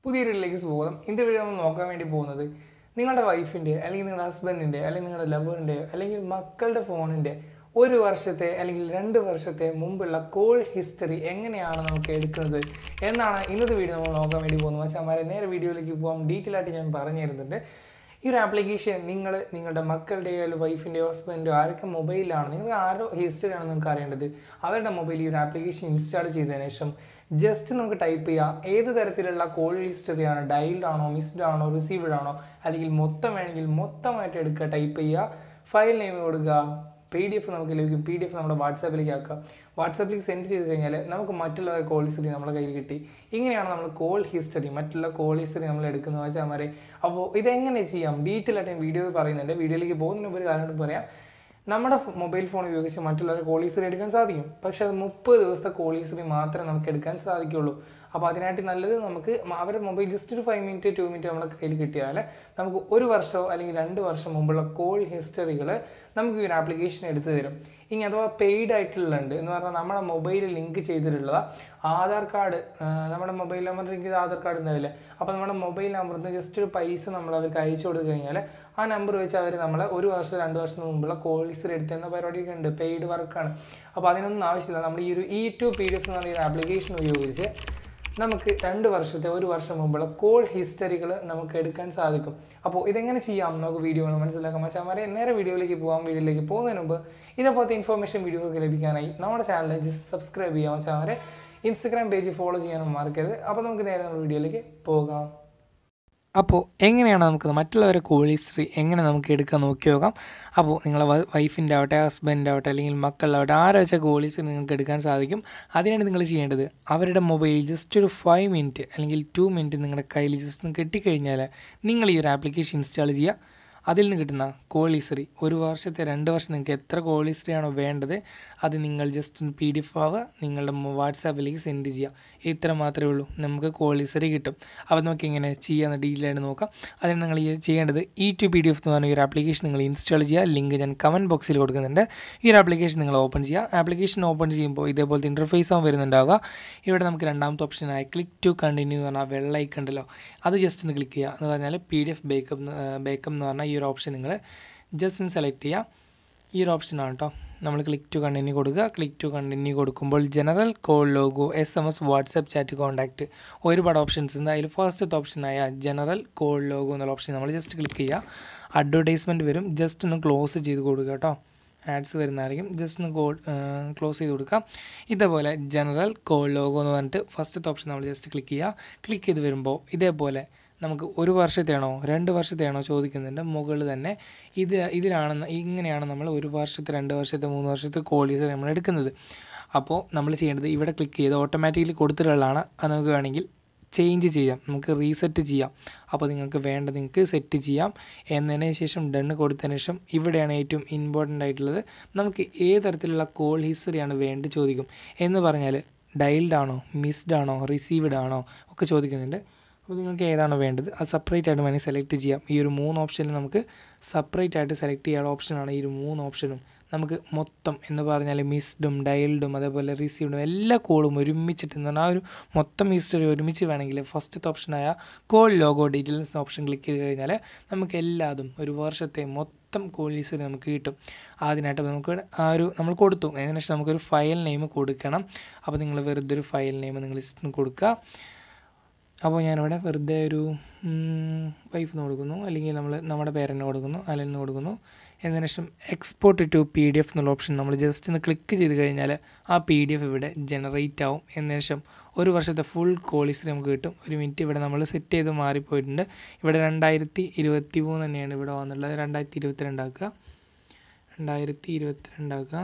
പുതിയൊരു വീട്ടിലേക്ക് സ്വാഗതം ഇന്നത്തെ വീഡിയോ നമ്മൾ നോക്കാൻ വേണ്ടി പോകുന്നത് നിങ്ങളുടെ വൈഫിൻ്റെ അല്ലെങ്കിൽ നിങ്ങളുടെ ഹസ്ബൻഡിൻ്റെ അല്ലെങ്കിൽ നിങ്ങളുടെ ലവറിൻ്റെ അല്ലെങ്കിൽ മക്കളുടെ ഫോണിൻ്റെ ഒരു വർഷത്തെ അല്ലെങ്കിൽ രണ്ട് വർഷത്തെ മുമ്പുള്ള കോൾ ഹിസ്റ്ററി എങ്ങനെയാണ് നമുക്ക് എടുക്കുന്നത് എന്നാണ് ഇന്നത്തെ വീഡിയോ നമ്മൾ നോക്കാൻ വേണ്ടി പോകുന്നത് പക്ഷേ നേരെ വീഡിയോയിലേക്ക് പോകാം ഡീറ്റെയിൽ ആയിട്ട് ഞാൻ പറഞ്ഞു തരുന്നുണ്ട് ഈ ഒരു ആപ്ലിക്കേഷൻ നിങ്ങൾ നിങ്ങളുടെ മക്കളുടെയോ അല്ലെങ്കിൽ വൈഫിൻ്റെയോ ഹസ്ബൻഡോ ആരൊക്കെ മൊബൈലിലാണ് നിങ്ങൾ ആരോ ഹിസ്റ്ററി ആണ് നിങ്ങൾക്ക് അറിയേണ്ടത് അവരുടെ മൊബൈലിൽ ഈ ഒരു ആപ്ലിക്കേഷൻ ഇൻസ്റ്റാൾ ചെയ്തതിന് ശേഷം ജസ്റ്റ് നമുക്ക് ടൈപ്പ് ചെയ്യാം ഏത് തരത്തിലുള്ള കോൾ ഹിസ്റ്ററിയാണ് ഡയൽഡ് ആണോ മിസ്ഡ് ആണോ റിസീവ്ഡ് ആണോ അല്ലെങ്കിൽ മൊത്തം വേണമെങ്കിൽ മൊത്തമായിട്ട് എടുക്കുക ടൈപ്പ് ചെയ്യുക ഫയൽ നെയിം കൊടുക്കുക പി ഡി എഫ് നമുക്ക് ലഭിക്കും പി ഡി എഫ് നമ്മുടെ വാട്സാപ്പിലേക്ക് ആക്കുക വാട്സാപ്പിലേക്ക് സെൻഡ് ചെയ്ത് കഴിഞ്ഞാൽ നമുക്ക് മറ്റുള്ള കോൾ ഹിസ്റ്ററി നമ്മുടെ കയ്യിൽ കിട്ടി ഇങ്ങനെയാണ് നമ്മൾ കോൾ ഹിസ്റ്ററി മറ്റുള്ള കോൾ ഹിസ്റ്ററി നമ്മൾ എടുക്കുന്നത് വെച്ചാൽ അപ്പോൾ ഇതെങ്ങനെ ചെയ്യാം ഡീറ്റെയിൽ ആയിട്ട് ഞാൻ വീഡിയോയിൽ പറയുന്നുണ്ട് വീഡിയോയിലേക്ക് പോകുന്നതിന് മുമ്പ് ഒരു കാര്യം കൂടി പറയാം നമ്മുടെ മൊബൈൽ ഫോൺ ഉപയോഗിച്ച് മറ്റുള്ളവരെ കോൾ ഹിസ്റ്ററി എടുക്കാൻ സാധിക്കും പക്ഷെ അത് മുപ്പത് ദിവസത്തെ കോൾ ഹിസ്റ്ററി മാത്രമേ നമുക്ക് എടുക്കാൻ സാധിക്കുള്ളൂ അപ്പോൾ അതിനായിട്ട് നല്ലത് നമുക്ക് മ- അവരുടെ മൊബൈൽ ജസ്റ്റ് ഒരു ഫൈവ് മിനിറ്റ് ടു മിനിറ്റ് നമ്മുടെ കയ്യിൽ കിട്ടിയാൽ നമുക്ക് ഒരു വർഷമോ അല്ലെങ്കിൽ രണ്ട് വർഷം മുമ്പുള്ള കോൾ ഹിസ്റ്ററികൾ നമുക്ക് ഈ ഒരു ആപ്ലിക്കേഷൻ എടുത്തു തരും ഇനി അഥവാ പെയ്ഡ് ആയിട്ടുള്ളുണ്ട് എന്ന് പറഞ്ഞാൽ നമ്മുടെ മൊബൈലിൽ ലിങ്ക് ചെയ്തിട്ടുള്ള ആധാർ കാർഡ് നമ്മുടെ മൊബൈൽ നമ്പർ ലിങ്ക് ചെയ്ത ആധാർ കാർഡ് ഉണ്ടാവില്ലേ അപ്പോൾ നമ്മുടെ മൊബൈൽ നമ്പറിൽ നിന്ന് ജസ്റ്റ് ഒരു പൈസ നമ്മൾ അവർക്ക് അയച്ചു കൊടുത്തു കഴിഞ്ഞാൽ ആ നമ്പർ വെച്ച് അവർ നമ്മളെ ഒരു വർഷം രണ്ട് വർഷം മുമ്പുള്ള കോൾ ഹിസ്റ്ററി എടുത്തുന്ന പരിപാടിയൊക്കെ ഉണ്ട് പെയ്ഡ് വർക്കാണ് അപ്പോൾ അതിനൊന്നും ആവശ്യമില്ല നമ്മൾ ഈ ഒരു E to P D F എന്ന് പറയുന്ന ആപ്ലിക്കേഷൻ ഉപയോഗിച്ച് നമുക്ക് രണ്ട് വർഷത്തെ ഒരു വർഷം മുമ്പുള്ള കോൾ ഹിസ്റ്ററികൾ നമുക്ക് എടുക്കാൻ സാധിക്കും അപ്പോൾ ഇതെങ്ങനെ ചെയ്യാം നമുക്ക് വീഡിയോ മനസ്സിലാക്കാം മച്ചാമാരെ നേരെ വീഡിയോയിലേക്ക് പോകാം വീഡിയോയിലേക്ക് പോകുന്നതിന് മുമ്പ് ഇതേപോലത്തെ ഇൻഫർമേഷൻ വീഡിയോസ് ലഭിക്കാനായി നമ്മുടെ ചാനൽ ജസ്റ്റ് സബ്സ്ക്രൈബ് ചെയ്യാം മച്ചാമാരെ ഇൻസ്റ്റഗ്രാം പേജ് ഫോളോ ചെയ്യാനും മറക്കരുത് അപ്പോൾ നമുക്ക് നേരെ നമ്മുടെ വീഡിയോയിലേക്ക് പോകാം അപ്പോൾ എങ്ങനെയാണ് നമുക്ക് മറ്റുള്ളവരെ കോൾ ഹിസ്റ്ററി എങ്ങനെ നമുക്ക് എടുക്കാൻ നോക്കി നോക്കാം അപ്പോൾ നിങ്ങളെ വൈഫിൻ്റെ ആവട്ടെ ഹസ്ബൻഡ് ആവട്ടെ അല്ലെങ്കിൽ മക്കളിലാവട്ടെ ആരെ വെച്ച കോൾ ഹിസ്റ്ററി നിങ്ങൾക്ക് എടുക്കാൻ സാധിക്കും അതിനാണ് നിങ്ങൾ ചെയ്യേണ്ടത് അവരുടെ മൊബൈൽ ജസ്റ്റ് ഒരു ഫൈവ് മിനിറ്റ് അല്ലെങ്കിൽ ടു മിനിറ്റ് നിങ്ങളുടെ കയ്യിൽ ജസ്റ്റ് ഒന്ന് കിട്ടിക്കഴിഞ്ഞാൽ നിങ്ങൾ ഈ ഒരു ആപ്ലിക്കേഷൻ ഇൻസ്റ്റാൾ ചെയ്യുക അതിൽ നിന്ന് കിട്ടുന്ന കോൾ ഹിസ്റ്ററി ഒരു വർഷത്തെ രണ്ട് വർഷം നിങ്ങൾക്ക് എത്ര കോൾ ഹിസ്റ്ററി ആണോ വേണ്ടത് അത് നിങ്ങൾ ജസ്റ്റ് പി ഡി എഫ് ആവുക നിങ്ങളുടെ വാട്സാപ്പിലേക്ക് സെൻഡ് ചെയ്യുക ഇത്ര മാത്രമേ ഉള്ളൂ നമുക്ക് കോൾ ഹിസ്റ്ററി കിട്ടും അപ്പോൾ നമുക്ക് എങ്ങനെ ചെയ്യാമെന്ന് ഡീറ്റെയിൽ ആയിട്ട് നോക്കാം അതിന് നിങ്ങൾ ഈ ചെയ്യേണ്ടത് E to P D F എന്ന് പറഞ്ഞ ഈ ഒരു ആപ്ലിക്കേഷൻ നിങ്ങൾ ഇൻസ്റ്റാൾ ചെയ്യുക ലിങ്ക് ഞാൻ കമൻറ്റ് ബോക്സിൽ കൊടുക്കുന്നുണ്ട് ഈ ഒരു ആപ്ലിക്കേഷൻ നിങ്ങൾ ഓപ്പൺ ചെയ്യുക ആപ്ലിക്കേഷൻ ഓപ്പൺ ചെയ്യുമ്പോൾ ഇതേപോലത്തെ ഇൻ്റർഫേസ് ആവും വരുന്നുണ്ടാവുക ഇവിടെ നമുക്ക് രണ്ടാമത്തെ ഓപ്ഷനായ ക്ലിക്ക് ടു കണ്ടിന്യൂ എന്ന് പറഞ്ഞാൽ വെള്ള ഐക്കൺ ഉണ്ടല്ലോ അത് ജസ്റ്റ് ഒന്ന് ക്ലിക്ക് ചെയ്യുക എന്ന് പറഞ്ഞാൽ P D F backup backup എന്ന് പറഞ്ഞാൽ ഈ ഒരു ഓപ്ഷൻ നിങ്ങൾ ജസ്റ്റ് ഒന്ന് സെലക്ട് ചെയ്യുക ഈ ഒരു ഓപ്ഷനാണ് കേട്ടോ നമ്മൾ ക്ലിക്ക് ടു കണ്ടിന്യൂ കൊടുക്കുക ക്ലിക്ക് ടു കണ്ടിന്യൂ കൊടുക്കുമ്പോൾ general call logo S M S WhatsApp chat contact ഒരുപാട് ഓപ്ഷൻസ് ഉണ്ട് അതിൽ ഫസ്റ്റത്തെ ഓപ്ഷനായ ജനറൽ കോൾ ലോഗോ എന്നുള്ള ഓപ്ഷൻ നമ്മൾ ജസ്റ്റ് ക്ലിക്ക് ചെയ്യുക അഡ്വർടൈസ്മെൻറ്റ് വരും ജസ്റ്റ് ഒന്ന് ക്ലോസ് ചെയ്ത് കൊടുക്കുക കേട്ടോ ആഡ്സ് വരുന്നതായിരിക്കും ജസ്റ്റ് ഒന്ന് കോൾ ക്ലോസ് ചെയ്ത് കൊടുക്കാം ഇതേപോലെ ജനറൽ കോൾ ലോഗോ എന്ന് പറഞ്ഞിട്ട് ഫസ്റ്റത്തെ ഓപ്ഷൻ നമ്മൾ ജസ്റ്റ് ക്ലിക്ക് ചെയ്യുക ക്ലിക്ക് ചെയ്ത് വരുമ്പോൾ ഇതേപോലെ നമുക്ക് ഒരു വർഷത്തെയാണോ രണ്ട് വർഷത്തെയാണോ ചോദിക്കുന്നുണ്ട് മുകളിൽ തന്നെ ഇത് ഇതിലാണ് ഇങ്ങനെയാണ് നമ്മൾ ഒരു വർഷത്തെ രണ്ട് വർഷത്തെ മൂന്ന് വർഷത്തെ കോളീസ് നമ്മൾ എടുക്കുന്നത് അപ്പോൾ നമ്മൾ ചെയ്യേണ്ടത് ഇവിടെ ക്ലിക്ക് ചെയ്ത് ഓട്ടോമാറ്റിക്കലി കൊടുത്തിട്ടുള്ളതാണ് അത് നമുക്ക് വേണമെങ്കിൽ ചേഞ്ച് ചെയ്യാം നമുക്ക് റീസെറ്റ് ചെയ്യാം അപ്പോൾ നിങ്ങൾക്ക് വേണ്ട നിങ്ങൾക്ക് സെറ്റ് ചെയ്യാം എന്നതിന് ശേഷം ഡണ്ണ് കൊടുത്തതിന് ശേഷം ഇവിടെയാണ് ഏറ്റവും ഇമ്പോർട്ടൻ്റ് ആയിട്ടുള്ളത് നമുക്ക് ഏത് തരത്തിലുള്ള കോൾ ഹിസ്റ്ററിയാണ് വേണ്ടി ചോദിക്കും എന്ന് പറഞ്ഞാൽ ഡയൽഡ് ആണോ മിസ്ഡ് ആണോ റിസീവ്ഡ് ആണോ ഒക്കെ ചോദിക്കുന്നുണ്ട് അപ്പോൾ നിങ്ങൾക്ക് ഏതാണോ വേണ്ടത് അത് സെപ്പറേറ്റ് ആയിട്ട് വേണമെങ്കിൽ സെലക്ട് ചെയ്യാം ഈ ഒരു മൂന്ന് ഓപ്ഷനിൽ നമുക്ക് സെപ്പറേറ്റ് ആയിട്ട് സെലക്ട് ചെയ്യാനുള്ള ഓപ്ഷനാണ് ഈ ഒരു മൂന്ന് ഓപ്ഷനും നമുക്ക് മൊത്തം എന്ന് പറഞ്ഞാൽ മിസ്ഡും ഡയൽഡും അതേപോലെ റിസീവ്ഡും എല്ലാ കോളും ഒരുമിച്ചിട്ട് എന്ന് പറഞ്ഞാൽ ആ ഒരു മൊത്തം ഹിസ്റ്ററി ഒരുമിച്ച് വേണമെങ്കിൽ ഫസ്റ്റത്തെ ഓപ്ഷനായ call logo details option click ചെയ്ത് കഴിഞ്ഞാൽ നമുക്ക് എല്ലാതും ഒരു വർഷത്തെ മൊത്തം കോൾ ഹിസ്റ്ററി നമുക്ക് കിട്ടും അതിനായിട്ട് നമുക്ക് ആ ഒരു നമ്മൾ കൊടുത്തു അതിന് ശേഷം നമുക്കൊരു ഫയൽ നെയിം കൊടുക്കണം അപ്പോൾ നിങ്ങൾ വെറുതെ ഒരു ഫയൽ നെയിം നിങ്ങൾ ലിസ്റ്റിന് കൊടുക്കുക അപ്പോൾ ഞാനിവിടെ വെറുതെ ഒരു വൈഫിന് കൊടുക്കുന്നു അല്ലെങ്കിൽ നമ്മൾ നമ്മുടെ പേരന് കൊടുക്കുന്നു അലന് കൊടുക്കുന്നു എന്നതിന് ശേഷം export to P D F എന്നുള്ള ഓപ്ഷൻ നമ്മൾ ജസ്റ്റ് ഒന്ന് ക്ലിക്ക് ചെയ്ത് കഴിഞ്ഞാൽ ആ പി ഡി എഫ് ഇവിടെ ജനറേറ്റ് ആവും എന്നതിന് ശേഷം ഒരു വർഷത്തെ ഫുൾ കോൾ ഹിസ്റ്ററി നമുക്ക് കിട്ടും ഒരു മിനിറ്റ് ഇവിടെ നമ്മൾ സെറ്റ് ചെയ്ത് മാറിപ്പോയിട്ടുണ്ട് ഇവിടെ രണ്ടായിരത്തി ഇരുപത്തി മൂന്ന് തന്നെയാണ് ഇവിടെ വന്നിട്ടുള്ളത് രണ്ടായിരത്തി ഇരുപത്തിരണ്ടാക്കുക രണ്ടായിരത്തി ഇരുപത്തിരണ്ടാക്കുക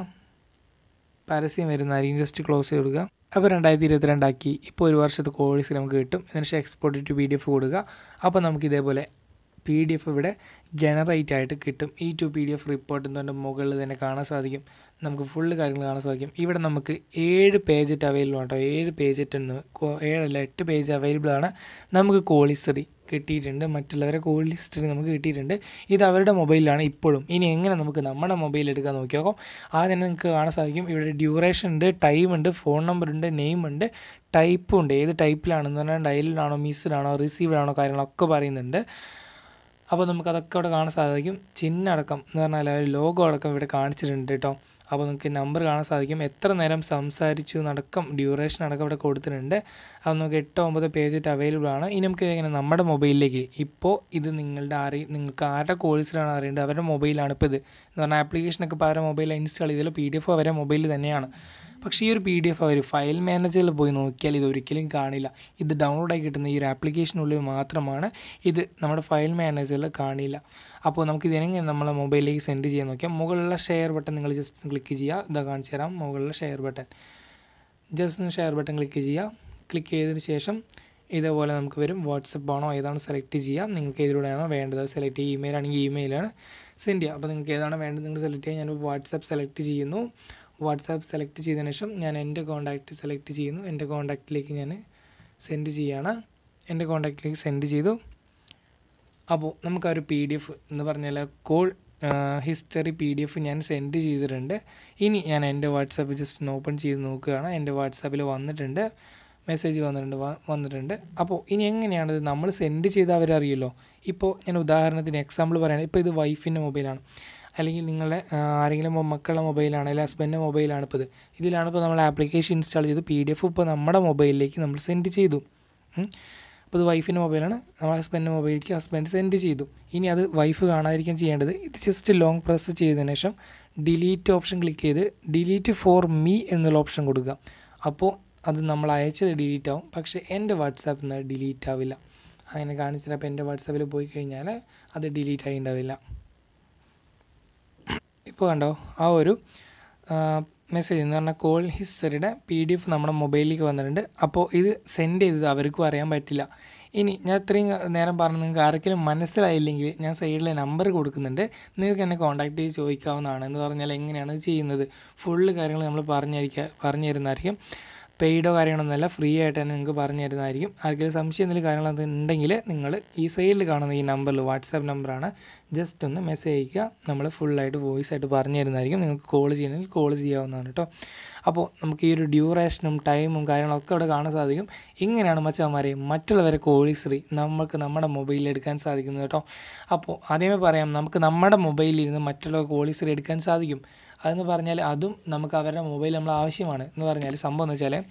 പരസ്യം വരുന്നതായിരിക്കും ജസ്റ്റ് ക്ലോസ് ചെയ്ത് കൊടുക്കുക അപ്പോൾ രണ്ടായിരത്തി ഇരുപത്തിരണ്ടാക്കി ഇപ്പോൾ ഒരു വർഷത്തെ കോഴ്സ് നമുക്ക് കിട്ടും അതിനുശേഷം export to P D F കൊടുക്കുക അപ്പോൾ നമുക്ക് ഇതേപോലെ പി ഡി എഫ് ഇവിടെ ജനറേറ്റ് ആയിട്ട് കിട്ടും ഈ to P D F report എന്നുകൊണ്ട് മുകളിൽ തന്നെ കാണാൻ സാധിക്കും നമുക്ക് ഫുള്ള് കാര്യങ്ങൾ കാണാൻ സാധിക്കും ഇവിടെ നമുക്ക് ഏഴ് പേജറ്റ് അവൈലബിൾ ആണ് കേട്ടോ ഏഴ് പേജറ്റ് ഉണ്ട് കോ- ഏഴല്ല എട്ട് പേജ് അവൈലബിൾ ആണ് നമുക്ക് കോൾ ഹിസ്റ്ററി കിട്ടിയിട്ടുണ്ട് മറ്റുള്ളവരെ കോൾ ഹിസ്റ്ററി നമുക്ക് കിട്ടിയിട്ടുണ്ട് ഇത് അവരുടെ മൊബൈലിലാണ് ഇപ്പോഴും ഇനി എങ്ങനെ നമുക്ക് നമ്മുടെ മൊബൈൽ എടുക്കാൻ നോക്കി നോക്കാം ആദ്യം തന്നെ നിങ്ങൾക്ക് കാണാൻ സാധിക്കും ഇവിടെ ഡ്യൂറേഷൻ ഉണ്ട് ടൈം ഉണ്ട് ഫോൺ നമ്പർ ഉണ്ട് നെയിം ഉണ്ട് ടൈപ്പും ഉണ്ട് ഏത് ടൈപ്പിലാണെന്ന് പറഞ്ഞാൽ ഡയലിലാണോ മിസ്ഡാണോ റിസീവ്ഡ് ആണോ കാര്യങ്ങളൊക്കെ പറയുന്നുണ്ട് അപ്പോൾ നമുക്ക് അതൊക്കെ ഇവിടെ കാണാൻ സാധിക്കും ചിഹ്നം അടക്കം എന്ന് പറഞ്ഞാൽ ആ ഒരു ലോഗോ അടക്കം ഇവിടെ കാണിച്ചിട്ടുണ്ട് കേട്ടോ അപ്പോൾ നമുക്ക് നമ്പർ കാണാൻ സാധിക്കും എത്ര നേരം സംസാരിച്ചു നടക്കം ഡ്യൂറേഷൻ അടക്കം ഇവിടെ കൊടുത്തിട്ടുണ്ട് അത് നമുക്ക് എട്ടോ ഒമ്പത് പേജറ്റ് അവൈലബിൾ ആണ് ഇനി നമുക്ക് ഇങ്ങനെ നമ്മുടെ മൊബൈലിലേക്ക് ഇപ്പോൾ ഇത് നിങ്ങളുടെ ആരെ നിങ്ങൾക്ക് ആരുടെ കോഴ്സിലാണ് അറിയേണ്ടത് അവരുടെ മൊബൈലാണ് ഇപ്പോൾ ഇത് എന്ന് പറഞ്ഞാൽ ആപ്ലിക്കേഷനൊക്കെ ഇപ്പോൾ അവരുടെ മൊബൈലിൽ ഇൻസ്റ്റാൾ ചെയ്താൽ പി ഡി എഫ് അവരുടെ മൊബൈലിൽ തന്നെയാണ് പക്ഷേ ഈ ഒരു പി ഡി എഫ് അവർ ഫയൽ മാനേജറിൽ പോയി നോക്കിയാൽ ഇത് ഒരിക്കലും കാണില്ല ഇത് ഡൗൺലോഡായി കിട്ടുന്ന ഈ ഒരു ആപ്ലിക്കേഷനുള്ളിൽ മാത്രമാണ് ഇത് നമ്മുടെ ഫയൽ മാനേജറിൽ കാണില്ല അപ്പോൾ നമുക്ക് ഇതിനെങ്ങനെ നമ്മളെ മൊബൈലിലേക്ക് സെൻഡ് ചെയ്യാൻ നോക്കിയാൽ മുകളിലുള്ള ഷെയർ ബട്ടൺ നിങ്ങൾ ജസ്റ്റ് ക്ലിക്ക് ചെയ്യുക ഇതാ കാണിച്ചു തരാം മുകളിലുള്ള ഷെയർ ബട്ടൺ ജസ്റ്റ് ഒന്ന് ഷെയർ ബട്ടൺ ക്ലിക്ക് ചെയ്യുക ക്ലിക്ക് ചെയ്തതിന് ശേഷം ഇതേപോലെ നമുക്ക് വരും വാട്സപ്പ് ആണോ ഏതാണ് സെലക്ട് ചെയ്യുക നിങ്ങൾക്ക് ഏതിലൂടെയാണോ വേണ്ടത് സെലക്ട് ചെയ്യുക ഇമെയിൽ ആണെങ്കിൽ ഇമെയിലാണ് സെൻഡ് ചെയ്യുക അപ്പോൾ നിങ്ങൾക്ക് ഏതാണ് വേണ്ടത് നിങ്ങൾ സെലക്ട് ചെയ്യുക ഞാൻ വാട്സപ്പ് സെലക്ട് ചെയ്യുന്നു വാട്സാപ്പ് സെലക്ട് ചെയ്തതിന് ശേഷം ഞാൻ എൻ്റെ കോൺടാക്റ്റ് സെലക്ട് ചെയ്യുന്നു എൻ്റെ കോൺടാക്റ്റിലേക്ക് ഞാൻ സെൻഡ് ചെയ്യുകയാണ് എൻ്റെ കോൺടാക്റ്റിലേക്ക് സെൻഡ് ചെയ്തു അപ്പോൾ നമുക്ക് ആ ഒരു പി ഡി എഫ് എന്ന് പറഞ്ഞാൽ call history P D F ഞാൻ സെൻഡ് ചെയ്തിട്ടുണ്ട് ഇനി ഞാൻ എൻ്റെ വാട്സാപ്പ് ജസ്റ്റ് ഒന്ന് ഓപ്പൺ ചെയ്ത് നോക്കുകയാണ് എൻ്റെ വാട്സാപ്പിൽ വന്നിട്ടുണ്ട് മെസ്സേജ് വന്നിട്ടുണ്ട് വ- വന്നിട്ടുണ്ട് അപ്പോൾ ഇനി എങ്ങനെയാണ് ഇത് നമ്മൾ സെൻഡ് ചെയ്ത അവരറിയുമല്ലോ ഇപ്പോൾ ഞാൻ ഉദാഹരണത്തിന് എക്സാമ്പിൾ പറയുകയാണ് ഇപ്പോൾ ഇത് വൈഫിൻ്റെ മൊബൈലാണ് അല്ലെങ്കിൽ നിങ്ങളുടെ ആ, ആരെങ്കിലും മൊ- മക്കളുടെ മൊബൈലാണ് അല്ലെങ്കിൽ ഹസ്ബൻഡിൻ്റെ മൊബൈലാണ് ഇപ്പോൾ ഇത് ഇതിലാണ് ഇപ്പോൾ നമ്മൾ ആപ്ലിക്കേഷൻ ഇൻസ്റ്റാൾ ചെയ്ത് പി ഡി എഫ് ഇപ്പോൾ നമ്മുടെ മൊബൈലിലേക്ക് നമ്മൾ സെൻഡ് ചെയ്തു ഉം. അപ്പോൾ ഇത് വൈഫിൻ്റെ മൊബൈലാണ് നമ്മുടെ ഹസ്ബൻഡിൻ്റെ മൊബൈലിലേക്ക് ഹസ്ബൻഡ് സെൻഡ് ചെയ്തു ഇനി അത് വൈഫ് കാണാതിരിക്കാൻ ചെയ്യേണ്ടത് ഇത് ജസ്റ്റ് ലോങ് പ്രസ് ചെയ്തതിന് ശേഷം ഡിലീറ്റ് ഓപ്ഷൻ ക്ലിക്ക് ചെയ്ത് ഡിലീറ്റ് ഫോർ മീ എന്നുള്ള ഓപ്ഷൻ കൊടുക്കുക അപ്പോൾ അത് നമ്മൾ അയച്ചത് ഡിലീറ്റ് ആവും പക്ഷേ എൻ്റെ വാട്സാപ്പിൽ നിന്ന് ഡിലീറ്റ് ആവില്ല അങ്ങനെ കാണിച്ചിട്ട് അപ്പോൾ എൻ്റെ വാട്സാപ്പിൽ പോയി കഴിഞ്ഞാൽ അത് ഡിലീറ്റ് ആയി ഉണ്ടാവില്ല ഇപ്പോൾ കണ്ടോ ആ ഒരു മെസ്സേജ് എന്ന് പറഞ്ഞാൽ കോൾ ഹിസ്റ്ററിയുടെ പി ഡി എഫ് നമ്മുടെ മൊബൈലിലേക്ക് വന്നിട്ടുണ്ട് അപ്പോൾ ഇത് സെൻഡ് ചെയ്തത് അവർക്കും അറിയാൻ പറ്റില്ല ഇനി ഞാൻ ഇത്രയും നേരം പറഞ്ഞു നിങ്ങൾക്ക് ആർക്കെങ്കിലും മനസ്സിലായില്ലെങ്കിൽ ഞാൻ സൈഡിൽ നമ്പർ കൊടുക്കുന്നുണ്ട് നിങ്ങൾക്ക് എന്നെ കോൺടാക്ട് ചെയ്ത് ചോദിക്കാവുന്നതാണ് എന്ന് പറഞ്ഞാൽ എങ്ങനെയാണ് ഇത് ചെയ്യുന്നത് ഫുള്ള് കാര്യങ്ങൾ നമ്മൾ പറഞ്ഞിരിക്കുക പറഞ്ഞു തരുന്നതായിരിക്കും പെയ്ഡോ കാര്യങ്ങളൊന്നുമല്ല ഫ്രീ ആയിട്ട് തന്നെ നിങ്ങൾക്ക് പറഞ്ഞു തരുന്നതായിരിക്കും ആർക്കെങ്കിലും സംശയം എന്തെങ്കിലും കാര്യങ്ങൾ ഉണ്ടെങ്കിൽ നിങ്ങൾ ഈ സൈഡിൽ കാണുന്ന ഈ നമ്പറിൽ വാട്സാപ്പ് നമ്പറാണ് ജസ്റ്റ് ഒന്ന് മെസ്സേജ് അയക്കുക നമ്മൾ ഫുള്ളായിട്ട് വോയിസ് ആയിട്ട് പറഞ്ഞു തരുന്നതായിരിക്കും നിങ്ങൾക്ക് കോൾ ചെയ്യണമെങ്കിൽ കോൾ ചെയ്യാവുന്നതാണ് കേട്ടോ അപ്പോൾ നമുക്ക് ഈ ഒരു ഡ്യൂറേഷനും ടൈമും കാര്യങ്ങളൊക്കെ ഇവിടെ കാണാൻ സാധിക്കും ഇങ്ങനെയാണ് മച്ചന്മാരെ മറ്റുള്ളവരെ കോൾ ഹിസ്റ്ററി നമുക്ക് നമ്മുടെ മൊബൈലിൽ എടുക്കാൻ സാധിക്കുന്നത് കേട്ടോ അപ്പോൾ ആദ്യമേ പറയാം നമുക്ക് നമ്മുടെ മൊബൈലിൽ ഇരുന്ന് മറ്റുള്ള കോൾ ഹിസ്റ്ററി എടുക്കാൻ സാധിക്കും അതെന്ന് പറഞ്ഞാൽ അതും നമുക്ക് അവരുടെ മൊബൈൽ നമ്മൾ ആവശ്യമാണ് എന്ന് പറഞ്ഞാൽ സംഭവം എന്ന് വെച്ചാൽ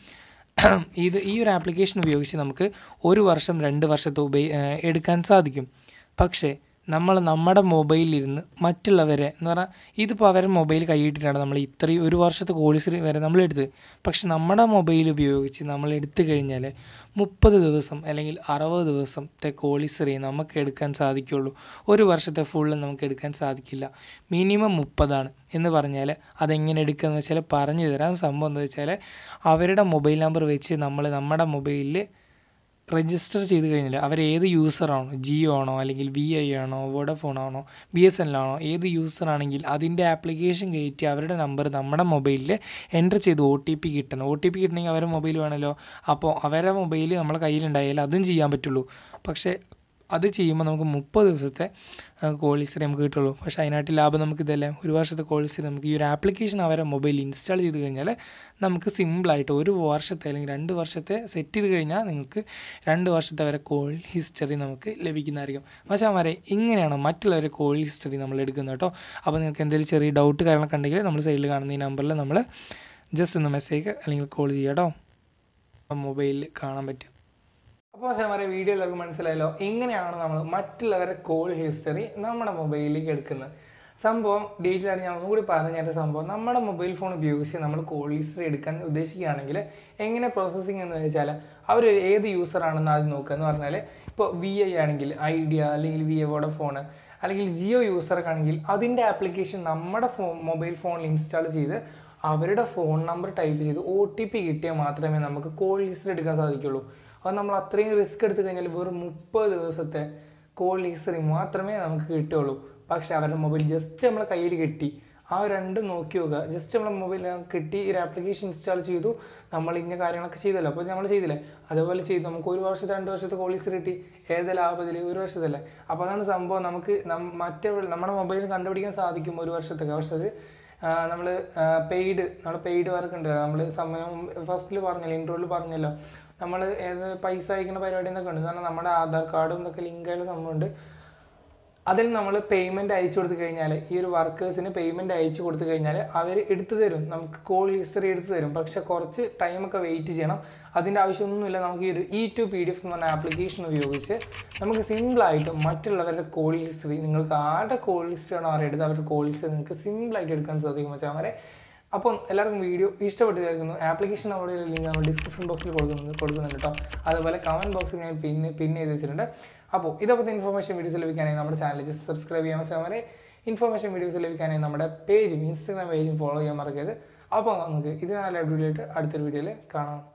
ഇത് ഈ ഒരു ആപ്ലിക്കേഷൻ ഉപയോഗിച്ച് നമുക്ക് ഒരു വർഷം രണ്ട് വർഷത്തെ ഉപയോഗി എടുക്കാൻ സാധിക്കും പക്ഷേ നമ്മൾ നമ്മുടെ മൊബൈലിരുന്ന് മറ്റുള്ളവരെ എന്ന് പറഞ്ഞാൽ ഇതിപ്പോൾ അവരുടെ മൊബൈൽ കൈയിട്ടിട്ടാണ് നമ്മൾ ഇത്രയും ഒരു വർഷത്തെ കോഴ്സ് വരെ നമ്മൾ എടുത്തത് പക്ഷെ നമ്മുടെ മൊബൈൽ ഉപയോഗിച്ച് നമ്മൾ എടുത്തു കഴിഞ്ഞാൽ മുപ്പത് ദിവസം അല്ലെങ്കിൽ അറുപത് ദിവസത്തെ കോളിസറി നമുക്ക് എടുക്കാൻ സാധിക്കുള്ളൂ ഒരു വർഷത്തെ ഫുള്ള് നമുക്ക് എടുക്കാൻ സാധിക്കില്ല മിനിമം മുപ്പതാണ് എന്ന് പറഞ്ഞാൽ അതെങ്ങനെ എടുക്കുക എന്ന് വെച്ചാൽ പറഞ്ഞു തരാം സംഭവം എന്താ വെച്ചാൽ അവരുടെ മൊബൈൽ നമ്പർ വെച്ച് നമ്മൾ നമ്മുടെ മൊബൈലിൽ രജിസ്റ്റർ ചെയ്ത് കഴിഞ്ഞാൽ അവർ ഏത് യൂസറാണോ ജിയോ ആണോ അല്ലെങ്കിൽ വി ഐ ആണോ വോഡഫോൺ ആണോ ബി എസ് എൻ ആണോ ഏത് യൂസർ ആണെങ്കിൽ അതിൻ്റെ ആപ്ലിക്കേഷൻ കയറ്റി അവരുടെ നമ്പർ നമ്മുടെ മൊബൈലിൽ എൻ്റർ ചെയ്ത് ഒ ടി പി കിട്ടണം ഒ ടി പി കിട്ടണമെങ്കിൽ അവരുടെ മൊബൈൽ വേണമല്ലോ അപ്പോൾ അവരുടെ മൊബൈൽ നമ്മളെ കയ്യിലുണ്ടായാൽ അതും ചെയ്യാൻ പറ്റുള്ളൂ പക്ഷേ അത് ചെയ്യുമ്പോൾ നമുക്ക് മുപ്പത് ദിവസത്തെ കോളിസറി നമുക്ക് കിട്ടുള്ളൂ പക്ഷേ അതിനായിട്ട് ലാഭം നമുക്ക് ഇതല്ലേ ഒരു വർഷത്തെ കോളിസറി നമുക്ക് ഈ ഒരു ആപ്ലിക്കേഷൻ അവരെ മൊബൈൽ ഇൻസ്റ്റാൾ ചെയ്ത് കഴിഞ്ഞാൽ നമുക്ക് സിമ്പിളായിട്ട് ഒരു വർഷത്തെ അല്ലെങ്കിൽ രണ്ട് വർഷത്തെ സെറ്റ് ചെയ്ത് കഴിഞ്ഞാൽ നിങ്ങൾക്ക് രണ്ട് വർഷത്തെ വരെ കോൾ ഹിസ്റ്ററി നമുക്ക് ലഭിക്കുന്നതായിരിക്കും മച്ചാമാരെ ഇങ്ങനെയാണ് മറ്റുള്ളവരെ കോൾ ഹിസ്റ്ററി നമ്മൾ എടുക്കുന്നത് കേട്ടോ അപ്പോൾ നിങ്ങൾക്ക് എന്തെങ്കിലും ചെറിയ ഡൗട്ട് കാര്യങ്ങളൊക്കെ ഉണ്ടെങ്കിൽ നമ്മൾ സൈഡിൽ കാണുന്ന ഈ നമ്പറിൽ നമ്മൾ ജസ്റ്റ് ഒന്ന് മെസ്സേജ് അല്ലെങ്കിൽ കോൾ ചെയ്യാം കേട്ടോ മൊബൈലിൽ കാണാൻ പറ്റും അപ്പോൾ സാമാരെ വീഡിയോ എല്ലാവർക്കും മനസ്സിലായല്ലോ എങ്ങനെയാണ് നമ്മൾ മറ്റുള്ളവരെ കോൾ ഹിസ്റ്ററി നമ്മുടെ മൊബൈലിലേക്ക് എടുക്കുന്നത് സംഭവം ഡീറ്റെയിൽ ആയിട്ട് ഞാൻ ഒന്നുകൂടി പറഞ്ഞു തരുന്ന സംഭവം നമ്മുടെ മൊബൈൽ ഫോൺ ഉപയോഗിച്ച് നമ്മൾ കോൾ ഹിസ്റ്ററി എടുക്കാൻ ഉദ്ദേശിക്കുകയാണെങ്കിൽ എങ്ങനെ പ്രോസസ്സിങ് എന്ന് വെച്ചാൽ അവർ ഏത് യൂസർ ആണെന്ന് ആദ്യം നോക്കുക എന്ന് പറഞ്ഞാൽ ഇപ്പോൾ വി ഐ ആണെങ്കിൽ ഐഡിയ അല്ലെങ്കിൽ വി ഐ വോഡഫോൺ അല്ലെങ്കിൽ ജിയോ യൂസർക്ക് ആണെങ്കിൽ അതിൻ്റെ ആപ്ലിക്കേഷൻ നമ്മുടെ ഫോൺ മൊബൈൽ ഫോണിൽ ഇൻസ്റ്റാൾ ചെയ്ത് അവരുടെ ഫോൺ നമ്പർ ടൈപ്പ് ചെയ്ത് ഒ ടി പി കിട്ടിയാൽ മാത്രമേ നമുക്ക് കോൾ ഹിസ്റ്ററി എടുക്കാൻ സാധിക്കുള്ളൂ അത് നമ്മൾ അത്രയും റിസ്ക് എടുത്തു കഴിഞ്ഞാൽ വെറും മുപ്പത് ദിവസത്തെ കോൾ ഹിസ്റ്ററി മാത്രമേ നമുക്ക് കിട്ടുള്ളൂ പക്ഷേ അവരുടെ മൊബൈൽ ജസ്റ്റ് നമ്മളെ കയ്യിൽ കിട്ടി ആ രണ്ടും നോക്കി നോക്കുക ജസ്റ്റ് നമ്മളെ മൊബൈൽ കിട്ടി ഒരു ആപ്ലിക്കേഷൻ ഇൻസ്റ്റാൾ ചെയ്തു നമ്മൾ ഇന്ന കാര്യങ്ങളൊക്കെ ചെയ്തല്ലോ അപ്പോൾ നമ്മൾ ചെയ്തില്ലേ അതുപോലെ ചെയ്തു നമുക്ക് ഒരു വർഷത്തെ രണ്ട് വർഷത്തെ കോൾ ഹിസ്റ്ററി കിട്ടി ഏത് ലാഭത്തിൽ ഒരു വർഷത്തല്ലേ അപ്പോൾ അതാണ് സംഭവം നമുക്ക് നം- മറ്റേ നമ്മുടെ മൊബൈലിൽ കണ്ടുപിടിക്കാൻ സാധിക്കും ഒരു വർഷത്തൊക്കെ പക്ഷേ അത് നമ്മൾ പെയ്ഡ് നമ്മൾ പെയ്ഡ് വർക്ക് ഉണ്ട് നമ്മൾ സമയം ഫസ്റ്റിൽ പറഞ്ഞല്ലോ ഇൻട്രോയിൽ പറഞ്ഞല്ലോ നമ്മൾ ഏത് പൈസ അയക്കുന്ന പരിപാടി എന്നൊക്കെ ഉണ്ട് കാരണം നമ്മുടെ ആധാർ കാർഡും ഇതൊക്കെ ലിങ്ക് ആയുള്ള സംഭവമുണ്ട് അതിൽ നമ്മൾ പേയ്മെൻറ്റ് അയച്ചു കൊടുത്തു കഴിഞ്ഞാൽ ഈ ഒരു വർക്കേഴ്സിന് പേയ്മെൻറ്റ് അയച്ചു കൊടുത്തു കഴിഞ്ഞാൽ അവർ എടുത്തു തരും നമുക്ക് കോൾ ഹിസ്റ്ററി എടുത്തു തരും പക്ഷെ കുറച്ച് ടൈമൊക്കെ വെയിറ്റ് ചെയ്യണം അതിൻ്റെ ആവശ്യമൊന്നുമില്ല നമുക്ക് ഈ ഒരു E to P D F എന്ന് പറഞ്ഞ ആപ്ലിക്കേഷൻ ഉപയോഗിച്ച് നമുക്ക് സിമ്പിളായിട്ട് മറ്റുള്ളവരുടെ കോൾ ഹിസ്റ്ററി നിങ്ങൾക്ക് ആരുടെ കോൾ ഹിസ്റ്ററി ആണോ അറിയെടുത്ത് അവരുടെ കോൾ ഹിസ്റ്ററി നിങ്ങൾക്ക് സിമ്പിളായിട്ട് എടുക്കാൻ സാധിക്കും വെച്ചാൽ അവരെ അപ്പം എല്ലാവർക്കും വീഡിയോ ഇഷ്ടപ്പെട്ടിരിക്കുന്നു ആപ്ലിക്കേഷൻ നമ്മുടെ ലിങ്ക് നമ്മൾ ഡിസ്ക്രിപ്ഷൻ ബോക്സിൽ കൊടുക്കുന്നുണ്ട് കൊടുക്കുന്നുണ്ട് കേട്ടോ അതുപോലെ കമൻറ്റ് ബോക്സിൽ ഞാൻ പിന്നെ പിന്നെ ചെയ്ത് വെച്ചിട്ടുണ്ട് അപ്പോൾ ഇതേപോലത്തെ ഇൻഫർമേഷൻ വീഡിയോസ് ലഭിക്കാനായി നമ്മുടെ ചാനൽ ജസ്റ്റ് സബ്സ്ക്രൈബ് ചെയ്യാൻ സമയം ഇൻഫർമേഷൻ വീഡിയോസ് ലഭിക്കാനായി നമ്മുടെ പേജും ഇൻസ്റ്റാഗ്രാം പേജും ഫോളോ ചെയ്യാൻ മറക്കരുത് അപ്പോൾ നമുക്ക് ഇതിനാലെ വീഡിയോയിലായിട്ട് അടുത്തൊരു വീഡിയോയിൽ കാണാം